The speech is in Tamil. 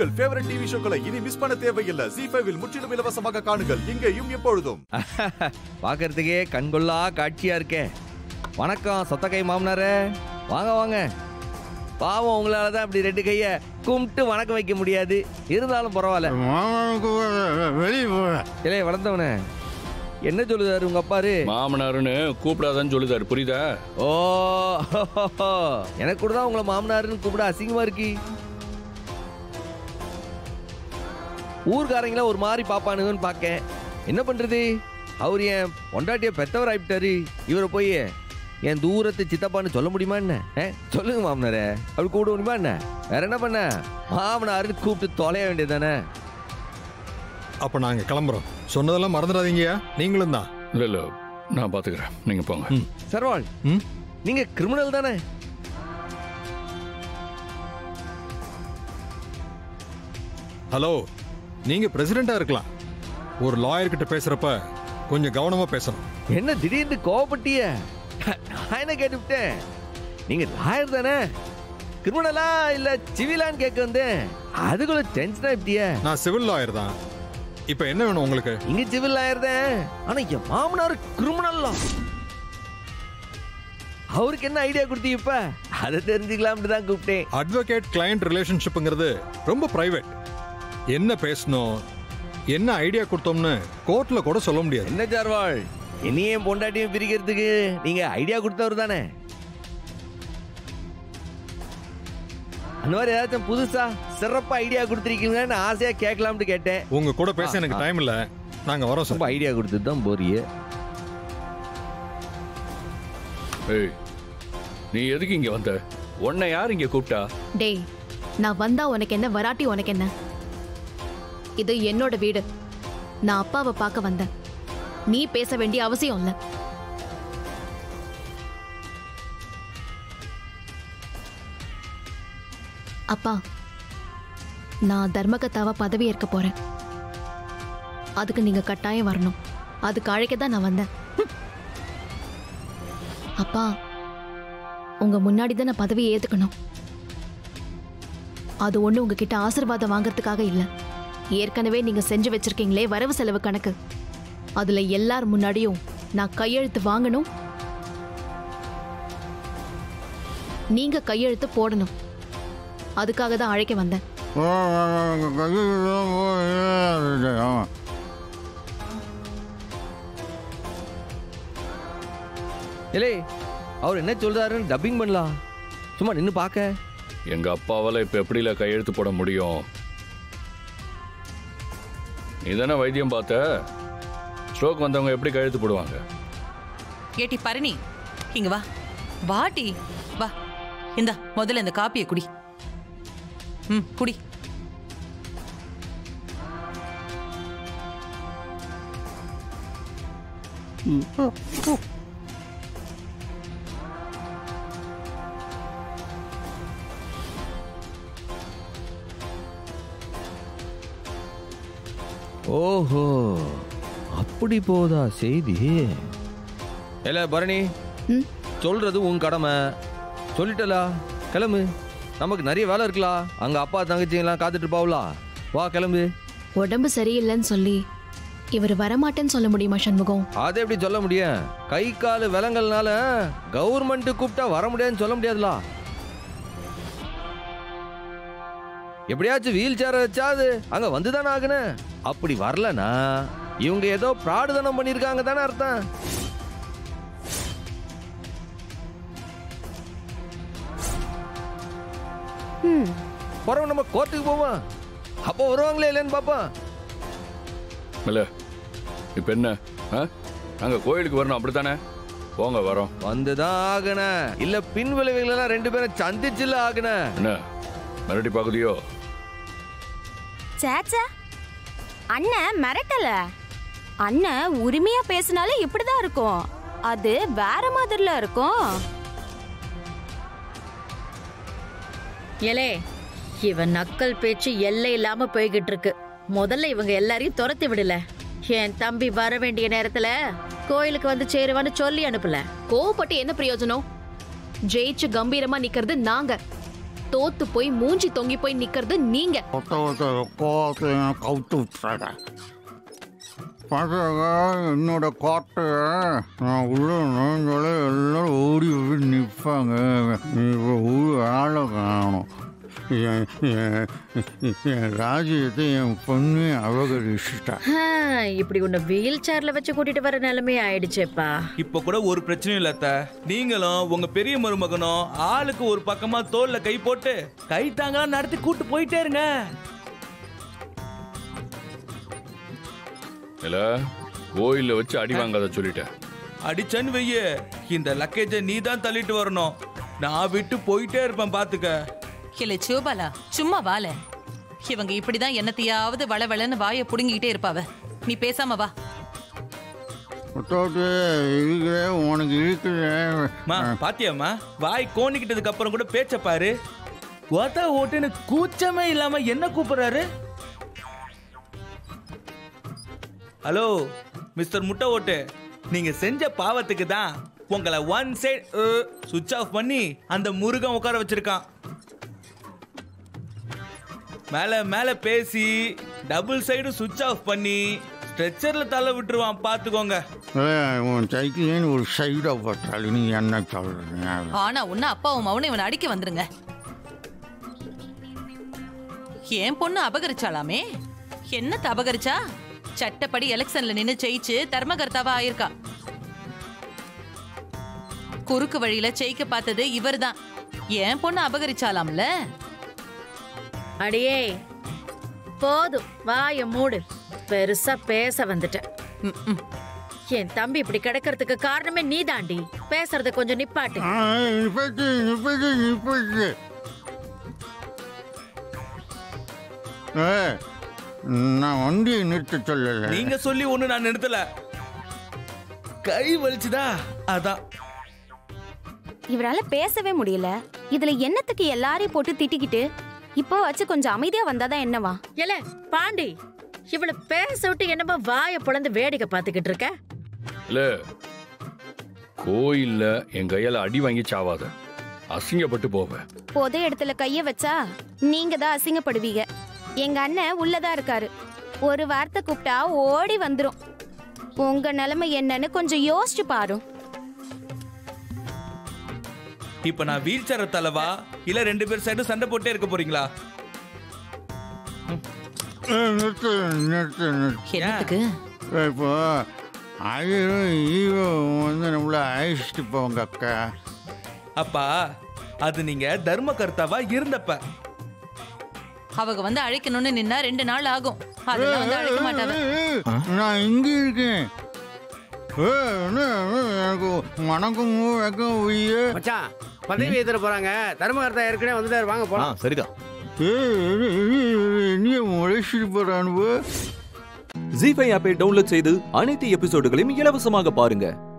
உங்கள் ஃபேவரட் டிவி ஷோக்களை இனி மிஸ் பண்ண தேவையில்லை ஜி ஃபைவில் முற்றிலும் இலவசமாக காணுங்கள் இங்கேயும் எப்பொழுதும் பார்க்கறதுக்கே கண்கொள்ளா காட்சியா இருக்கே வணக்கம் சொத்தக்கை மாமனாரே வாங்க வாங்க பாவம் உங்களால தான் அப்படி ரெண்டு கைய கும்பிட்டு வணக்கம் வைக்க முடியாது இருந்தாலும் பரவாயில்ல வெளியே போற இளைய வளர்ந்தவனே என்ன சொல்லுதாரு உங்க அப்பாரு மாமனாருன்னு கூப்பிடாதான்னு சொல்லுதாரு புரியுதா ஓ எனக்கு கூட தான் உங்களை மாமனாருன்னு கூப்பிட அசிங்கமா இருக்கு ஊர்காரங்கள ஒரு மாதிரி பாப்பானுங்கன்னு பார்க்கேன் என்ன பண்றது அவர் என் பொண்டாட்டிய பெத்தவர் ஆயிட்டாரு இவரை போய் என் தூரத்து சித்தப்பான்னு சொல்ல முடியுமா என்ன ஆ? சொல்லுங்க மாமனாரே அப்படி கூப்பிட முடியுமா என்ன வேற என்ன பண்ண மாமனாருன்னு கூப்பிட்டு தொலைய வேண்டியதானே அப்ப நாங்க கிளம்புறோம் சொன்னதெல்லாம் மறந்துடாதீங்கயா நீங்களும் தான் இல்ல இல்ல நான் பாத்துக்கிறேன் நீங்க போங்க சர்வாள் ம் நீங்க கிரிமினல் தானே ஹலோ நீங்க பிரசிடென்டா இருக்கலாம் ஒரு லாயர் கிட்ட பேசுறப்ப கொஞ்சம் கவனமா பேசணும் என்ன திடீர்னு கோவப்பட்டிய நான் என்ன கேட்டுவிட்டேன் நீங்க லாயர் தானே கிரிமினலா இல்ல சிவிலான்னு கேட்க வந்தேன் அதுக்குள்ள டென்ஷன் ஆயிட்டிய நான் சிவில் லாயர் தான் இப்ப என்ன வேணும் உங்களுக்கு இங்க சிவில் லாயர் தான் ஆனா என் மாமனார் கிரிமினல் அவருக்கு என்ன ஐடியா கொடுத்தீங்க இப்ப அதை தெரிஞ்சுக்கலாம்னு தான் கூப்பிட்டேன் அட்வொகேட் கிளையண்ட் ரிலேஷன்ஷிப்புங்கிறது ரொம்ப பிரைவேட் என்ன பேசணும் என்ன ஐடியா கொடுத்தோம்னு கோர்ட்ல கூட சொல்ல முடியாது என்ன சார்வாள் என்னையும் பொண்டாட்டியும் பிரிக்கிறதுக்கு நீங்க ஐடியா கொடுத்தவர் தானே அந்த மாதிரி ஏதாச்சும் புதுசா சிறப்பா ஐடியா கொடுத்துருக்கீங்கன்னு ஆசையா கேட்கலாம்னு கேட்டேன் உங்க கூட பேச எனக்கு டைம் இல்ல நாங்க வரோம் ரொம்ப சார் ஐடியா கொடுத்துட்டு தான் போறிய ஏய் நீ எதுக்கு இங்க வந்த உன்னை யார் இங்க கூப்பிட்டா டேய் நான் வந்தா உனக்கு என்ன வராட்டி உனக்கு என்ன இது என்னோட வீடு நான் அப்பாவை பார்க்க வந்தேன் நீ பேச வேண்டிய அவசியம் இல்ல அப்பா நான் தர்மகத்தாவா பதவி ஏற்க போறேன் அதுக்கு நீங்க கட்டாயம் வரணும் அதுக்கு அழைக்க தான் நான் வந்தேன் அப்பா உங்க முன்னாடி தான் நான் பதவியை ஏத்துக்கணும் அது ஒண்ணு உங்ககிட்ட ஆசீர்வாதம் வாங்குறதுக்காக இல்ல ஏற்கனவே நீங்க செஞ்சு வச்சிருக்கீங்களே வரவு செலவு கணக்கு அதுல எல்லார் முன்னாடியும் நான் கையெழுத்து வாங்கணும் நீங்க கையெழுத்து போடணும் அதுக்காக தான் அழைக்க வந்தேன் இல்லே அவர் என்ன சொல்றாருன்னு டப்பிங் பண்ணலாம் சும்மா நின்னு பார்க்க எங்க அப்பாவால இப்ப எப்படில கையெழுத்து போட முடியும் நீ தானே வைத்தியம் பார்த்த ஸ்ட்ரோக் வந்தவங்க எப்படி கையெழுத்து போடுவாங்க ஏட்டி பரணி இங்க வா வாட்டி வா இந்தா முதல்ல இந்த காப்பியை குடி ம் குடி ஓஹோ அப்படி போதா செய்தி இல்ல பரணி ம்? சொல்றது உன் கடமை சொல்லிட்டலா கிளம்பு நமக்கு நிறைய வேலை இருக்கலாம் அங்க அப்பா தங்கச்சிங்கெல்லாம் காத்துட்டு இருப்பாவுலா வா கிளம்பு உடம்பு சரியில்லைன்னு சொல்லி இவர் வரமாட்டேன்னு சொல்ல முடியுமா சண்முகம் அதை எப்படி சொல்ல முடியும் கை கால் விலங்கல்னால கவர்மெண்ட் கூப்பிட்டா வர முடியாதுன்னு சொல்ல முடியாதுலா எப்படியாச்சும் வீல் சேர வச்சாது அங்க வந்துதானே ஆகணும் அப்படி வரலனா இவங்க ஏதோ பிராடுதனம் பண்ணிருக்காங்க தானே அர்த்தம் பிறகு நம்ம கோர்ட்டுக்கு போவோம் அப்போ வருவாங்களே இல்லைன்னு பாப்போம் இல்ல இப்ப என்ன ஆ? நாங்க கோயிலுக்கு வரணும் அப்படித்தானே போங்க வரோம் வந்துதான் ஆகன இல்ல பின் விளைவுகள் எல்லாம் ரெண்டு பேரும் சந்திச்சுல ஆகன என்ன மிரட்டி பாக்குதியோ சேச்சா அண்ணன் மிரட்டல அண்ணன் உரிமையா பேசினாலே இப்படிதான் இருக்கும் அது வேற மாதிரில இருக்கும் ஏலே இவன் நக்கல் பேச்சு எல்லை இல்லாம போய்கிட்டு இருக்கு முதல்ல இவங்க எல்லாரையும் துரத்தி விடல என் தம்பி வர வேண்டிய நேரத்துல கோயிலுக்கு வந்து சேருவான்னு சொல்லி அனுப்பல கோவப்பட்டு என்ன பிரயோஜனம் ஜெயிச்சு கம்பீரமா நிக்கிறது நாங்க தோத்து போய் மூஞ்சி தொங்கி போய் நிக்கிறது நீங்க ஒருத்த ஒருத்த கோவத்தை கவுத்து விட்டுறாங்க பசங்க என்னோட கோட்டையை நான் உள்ள நுழைஞ்சாலே எல்லாரும் ஓடி ஓடி நிற்பாங்க இப்போ ஒரு ஆளை காணும் என் என் என் ராஜ்யத்தை என் பொண்ணு அபகரிச்சிட்டா ஆ, இப்படி உன்னை வீல் சேர்ல வச்சு கூட்டிட்டு வர நிலைமை ஆயிடுச்சேப்பா இப்ப கூட ஒரு பிரச்சனையும் இல்ல அத்தை நீங்களும் உங்க பெரிய மருமகனும் ஆளுக்கு ஒரு பக்கமா தோல்ல கை போட்டு கை தாங்களா நடத்தி கூட்டு போயிட்டே இருங்க இல்ல கோயில்ல வச்சு அடி வாங்காத சொல்லிட்டேன் அடிச்சன்னு வெய்ய இந்த லக்கேஜை நீ தான் தள்ளிட்டு வரணும் நான் விட்டு போயிட்டே இருப்பேன் பாத்துக்க இல்ல சிவபாலா சும்மா வால இவங்க இப்படிதான் என்னத்தையாவது வளவளன்னு வாயை புடுங்கிக்கிட்டே இருப்பாவ நீ பேசாம வா ஒருத்தோட்டு இருக்கிற உனக்கு மா இருக்கிற பாத்தியாம்மா வாய் கோணிக்கிட்டதுக்கு அப்புறம் கூட பேச்ச பாரு ஓத்தா ஓட்டுன்னு கூச்சமே இல்லாம என்ன கூப்பிடுறாரு ஹலோ மிஸ்டர் முட்டை ஓட்டு நீங்க செஞ்ச பாவத்துக்கு தான் உங்களை ஒன் சைடு சுவிட்ச் ஆஃப் பண்ணி அந்த முருகன் உட்கார வச்சிருக்கான் மேல மேல பேசி டபுள் சைடு சுவிட்ச் ஆஃப் பண்ணி ஸ்ட்ரெச்சர்ல தள்ள விட்டுருவான் பாத்துக்கோங்க உன் சைக்கிள்னு ஒரு சைடாக போட்டாலும் நீ என்ன சொல்றீங்க ஆனா உன்ன அப்பாவும் மவனும் இவனை அடிக்க வந்துருங்க என் பொண்ணு அபகரிச்சாலாமே என்னத்த அபகரிச்சா சட்டப்படி எலெக்ஷன்ல நின்னு ஜெயிச்சு தர்மகர்த்தாவா ஆயிருக்கா குறுக்கு வழியில ஜெயிக்க பார்த்தது இவர்தான் என் பொண்ணு அபகரிச்சாலாம்ல அடியே போதும் வாய மூடு பெருசா பேச வந்துட்டேன் ம், ம். என் தம்பி இப்படி கிடக்கிறதுக்கு காரணமே நீதாண்டி பேசுறத கொஞ்சம் நிப்பாட்டு நிப்பட்டு நிப்பட்டு நிப்பட்டு ஏய், நான் வண்டியை நிறுத்த சொல்லல நீங்க சொல்லி ஒண்ணு நான் நிறுத்தல கை வலிச்சுதா அதான் இவரால பேசவே முடியல இதுல என்னத்துக்கு எல்லாரையும் போட்டு திட்டிக்கிட்டு இப்போ வச்சு கொஞ்சம் அமைதியா வந்தாதான் என்னவா ஏல பாண்டி இவளை பேச விட்டு என்னமோ வாய பொளந்து வேடிக்கை பார்த்துக்கிட்டு இருக்க இல்ல கோயில்ல என் கையால அடி வாங்கி சாவாத அசிங்கப்பட்டு போவேன் பொது இடத்துல கைய வச்சா நீங்க தான் அசிங்கப்படுவீங்க எங்க அண்ணன் உள்ளதா இருக்காரு ஒரு வார்த்தை கூப்பிட்டா ஓடி வந்துரும் உங்க நிலைமை என்னன்னு கொஞ்சம் யோசிச்சு பாரு இப்ப நான் வீல் சேர தலவா இல்ல ரெண்டு பேர் சைடும் சண்டை போட்டே இருக்க போறீங்களா ஏய், நிறுத்து நிறுத்து நிறுத்து என்னத்துக்கு இப்போ ஐயரும் ஈவோ வந்து நம்மள அழைச்சிட்டு போங்க அக்கா அப்பா அது நீங்க தர்ம கர்த்தாவா இருந்தப்ப அவங்க வந்து அழைக்கணும்னு நின்னா ரெண்டு நாள் ஆகும் அதெல்லாம் வந்து அழைக்க மாட்டாங்க ஏய், நான் இங்க இருக்கேன் ஏய், என்ன, எனக்கு வணக்கம் வெக்கம் உய்ய மச்சான் பதவி ஏத்துற போறாங்க தர்மகர்த்தா ஏற்கனவே வந்துட்டாரு வாங்க போலாம் சரிதான் நீ உழைச்சிட்டு போறானு ஜி ஃபைவ் ஆப்பை டவுன்லோட் செய்து அனைத்து எபிசோடுகளையும் இலவசமாக பாருங்க